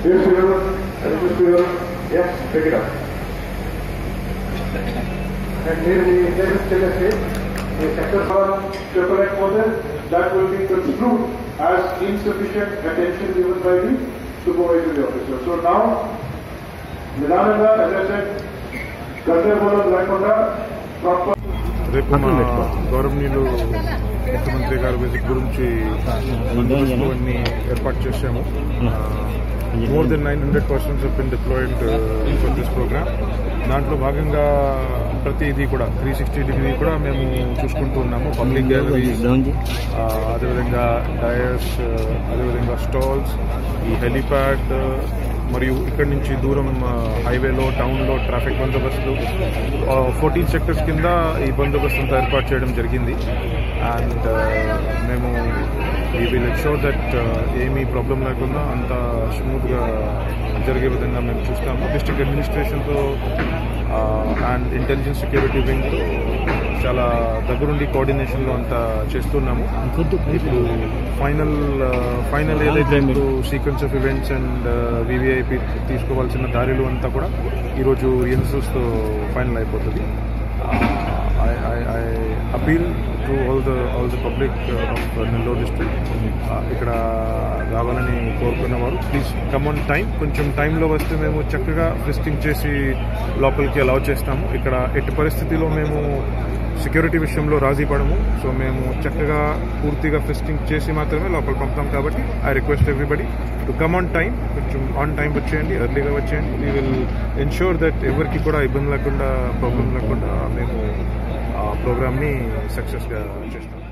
Yes, Your Honor. Request to Your Honor. Yes, take it up. And here the intelligence tell us here, the sector for chocolate model that will be construed as insufficient attention given by the supervisory officer. So now, నిదానంగా as I said, గందరగోళం లేకుండా proper రేపు మా గౌరవనీయులు ముఖ్యమంత్రి గారి visit గురించి బందోబస్తు అన్ని ఏర్పాటు చేశాము more than nine hundred persons been deployed for this programme దాంట్లో భాగంగా ప్రతి ఇది కూడా త్రీ సిక్స్టీ డిగ్రీ కూడా మేము చూసుకుంటూ ఉన్నాము పబ్లిక్ గ్యాలరీస్ అదేవిధంగా టైర్స్ అదేవిధంగా స్టాల్స్ ఈ హెలిప్యాడ్ మరియు ఇక్కడి నుంచి దూరం హైవేలో టౌన్లో ట్రాఫిక్ బందోబస్తు ఫోర్టీన్ సెక్టర్స్ కింద ఈ బందోబస్తు అంతా ఏర్పాటు చేయడం జరిగింది అండ్ మేము ఈ విల్ షో దట్ ఏమీ ప్రాబ్లం లేకుండా అంత స్మూత్గా జరిగే విధంగా మేము చూస్తాము డిస్ట్రిక్ట్ అడ్మినిస్ట్రేషన్తో అండ్ ఇంటెలిజెన్స్ సెక్యూరిటీ వింగ్తో చాలా దగ్గరుండి కోఆర్డినేషన్లో అంతా చేస్తున్నాము ఇప్పుడు ఫైనల్ ఫైనల్ ఏదైతే ఇప్పుడు sequence of events and VVIP తీసుకోవాల్సిన దారిలు అంతా కూడా ఈరోజు రిహర్సల్స్తో ఫైనల్ అయిపోతుంది I appeal to all the all the public of Nellore district ఇక్కడ రావాలని కోరుకున్న వారు ప్లీజ్ కమ్ ఆన్ టైం కొంచెం టైంలో వస్తే మేము చక్కగా ఫిస్టింగ్ చేసి లోపలికి అలౌ చేస్తాము ఇక్కడ ఎట్టి పరిస్థితిలో మేము సెక్యూరిటీ విషయంలో రాజీ పడము సో మేము చక్కగా పూర్తిగా ఫిస్టింగ్ చేసి మాత్రమే లోపల పంపుతాం కాబట్టి I request everybody to come on time కొంచెం ఆన్ టైం వచ్చేయండి ఎర్లీగా వచ్చేయండి వీ విల్ ఎన్ష్యూర్ దట్ ఎవరికి కూడా ఇబ్బంది లేకుండా ప్రాబ్లం లేకుండా మేము ఆ ప్రోగ్రామ్ని సక్సెస్గా చేస్తాం